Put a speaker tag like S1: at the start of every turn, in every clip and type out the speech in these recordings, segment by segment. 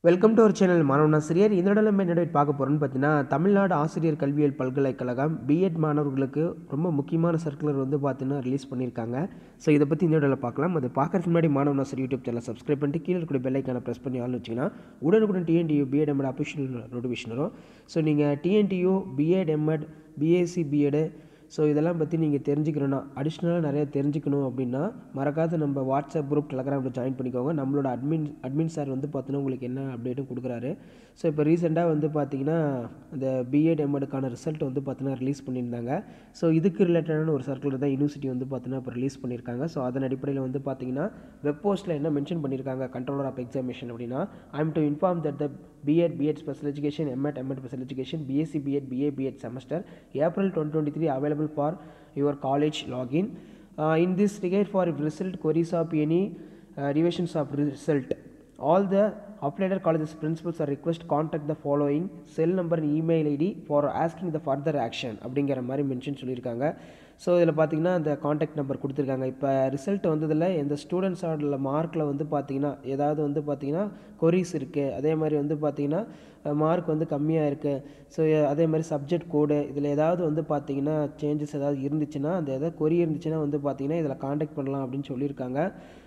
S1: Welcome to our channel மாணவன் ஆசிரியர் இந்த இடத்துல நம்ம என்ன பார்க்க போகிறோம்னு பார்த்தீங்கன்னா தமிழ்நாடு ஆசிரியர் கல்வியியல் பல்கலைக்கழகம் பிஎட் மாணவர்களுக்கு ரொம்ப முக்கியமான சர்க்குலர் வந்து பார்த்தீங்கன்னா ரிலீஸ் பண்ணியிருக்காங்க ஸோ இதை பற்றி இந்த இடத்துல பார்க்கலாம் அது பார்க்கறதுக்கு முன்னாடி மாணவன் ஆசிரியர் யூடியூப் சேனல் சப்ஸ்கிரைப் பண்ணிட்டு கீழே இருக்கிற பெல்லைக்கான ப்ரெஸ் பண்ணி ஆள்னு வச்சிங்கன்னா உடனுக்குடன் TNTU BEd MEd official notification வரும் ஸோ நீங்கள் TNTU BEd MEd BSc BEd so இதெல்லாம் பற்றி நீங்கள் தெரிஞ்சுக்கணும்னா அடிஷ்னலாக நிறைய தெரிஞ்சுக்கணும் அப்படின்னா மறக்காத நம்ம வாட்ஸ்அப் குரூப் டெலகிராமில் ஜாயின் பண்ணிக்கோங்க நம்மளோட அட்மின் அட்மின் சார் வந்து பார்த்தீங்கன்னா உங்களுக்கு என்ன அப்டேட்டும் கொடுக்குறாரு ஸோ இப்போ ரீசெண்டாக வந்து பார்த்தீங்கன்னா இந்த பிஎட் எம்எடுக்கான ரிசல்ட் வந்து பார்த்தீங்கன்னா ரிலீஸ் பண்ணியிருந்தாங்க ஸோ இதுக்கு ரிலேட்டடான ஒரு சர்க்கிள் தான் யூனிவர்சிட்டி வந்து பார்த்தீங்கன்னா இப்போ ரிலீஸ் பண்ணியிருக்காங்க ஸோ அதன் அடிப்படையில் வந்து பார்த்தீங்கன்னா வெப் போஸ்ட்டில் என்ன மென்ஷன் பண்ணியிருக்காங்க கண்ட்ரோலர் ஆஃப் எக்ஸாமினேஷன் அப்படின்னா I am to inform that the BEd BEd special education MEd MEd special education BSc BEd BA BEd semester April twenty twenty three available for your college login. Uh, in this regard, for result queries of any uh, revisions of result, all the affiliated colleges principals are request contact the following cell number and email id for asking the further action அப்படிங்கிற மாதிரி mention சொல்லியிருக்காங்க so இதில் பார்த்தீங்கன்னா அந்த contact number கொடுத்துருக்காங்க இப்போ result வந்ததில் எந்த ஸ்டூடெண்ட்ஸோட மார்க்கில் வந்து பார்த்தீங்கன்னா ஏதாவது வந்து பார்த்தீங்கன்னா கொரிஸ் இருக்குது அதே மாதிரி வந்து பார்த்தீங்கன்னா மார்க் வந்து கம்மியாக இருக்குது ஸோ அதே மாதிரி சப்ஜெக்ட் கோடு இதில் ஏதாவது வந்து பார்த்தீங்கன்னா சேஞ்சஸ் ஏதாவது இருந்துச்சுன்னா அந்த ஏதாவது கொரி இருந்துச்சுன்னா வந்து பார்த்தீங்கன்னா இதில் காண்டாக்ட் பண்ணலாம் அப்படின்னு சொல்லியிருக்காங்க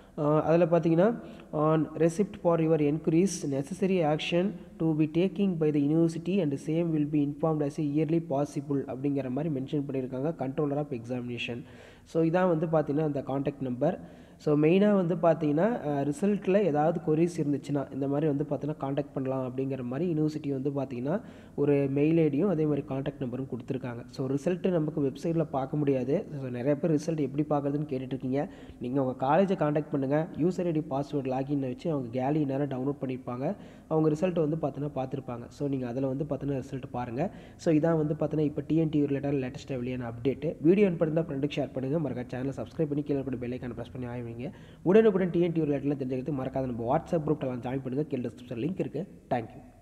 S1: அதில் பார்த்தீங்கன்னா on receipt for your enquiries necessary action to be taking by the university and same will be informed as early possible அப்படிங்கிற மாதிரி மென்ஷன் பண்ணியிருக்காங்க கண்ட்ரோலர் ஆஃப் எக்ஸாமினேஷன் ஸோ இதான் வந்து பார்த்தீங்கன்னா அந்த காண்டாக்ட் நம்பர் ஸோ மெயினாக வந்து பார்த்தீங்கன்னா ரிசல்ட்டில் ஏதாவது கொரிஸ் இருந்துச்சுன்னா இந்த மாதிரி வந்து பார்த்தீங்கன்னா காண்டாக்ட் பண்ணலாம் அப்படிங்கிற மாதிரி யூனிவர்சிட்டி வந்து பார்த்தீங்கன்னா ஒரு மெயில் ஐடியும் அதே மாதிரி காண்டாக்ட் நம்பரும் கொடுத்துருக்காங்க ஸோ ரிசல்ட்டு நமக்கு வெப்சைட்டில் பார்க்க முடியாது ஸோ நிறைய பேர் ரிசல்ட் எப்படி பார்க்குறதுன்னு கேட்டுட்ருக்கீங்க நீங்கள் உங்கள் காலேஜை காண்டாக்ட் பண்ணுங்கள் யூசர் ஐடி பாஸ்வேர்டு லாகின் வச்சு அவங்க கேலரி நேரம் டவுன்லோட் பண்ணியிருப்பாங்க அவங்க ரிசல்ட் வந்து பார்த்தீங்கன்னா பார்த்துருப்பாங்க ஸோ நீங்கள் அதில் வந்து பார்த்தீங்கன்னா ரிசல்ட் பாருங்கள் ஸோ இதான் வந்து பார்த்தீங்கன்னா இப்போ டிஎன்டி ரிலேட்டட் லேட்டஸ்ட்டாக வெளியான அப்டேட்டு வீடியோ பண்ணி ஃப்ரெண்டுக்கு ஷேர் பண்ணுங்கள் மறக்காத சேனலை சப்ஸ்கிரைப் பண்ணி கீழே கூட பெல்லைக்கான ப்ரெஸ் பண்ணி ஆய்வீங்க உடனுக்குடன் டிஎன்டி ரிலேட்டடில் தெரிஞ்சுக்கிறது மறக்காத நம்ம வாட்ஸ்அப் குரூப்லாம் ஜாயின் பண்ணுங்கள் கீழே டிஸ்கிரிப்ஷன் லிங்க் இருக்குது தேங்க்யூ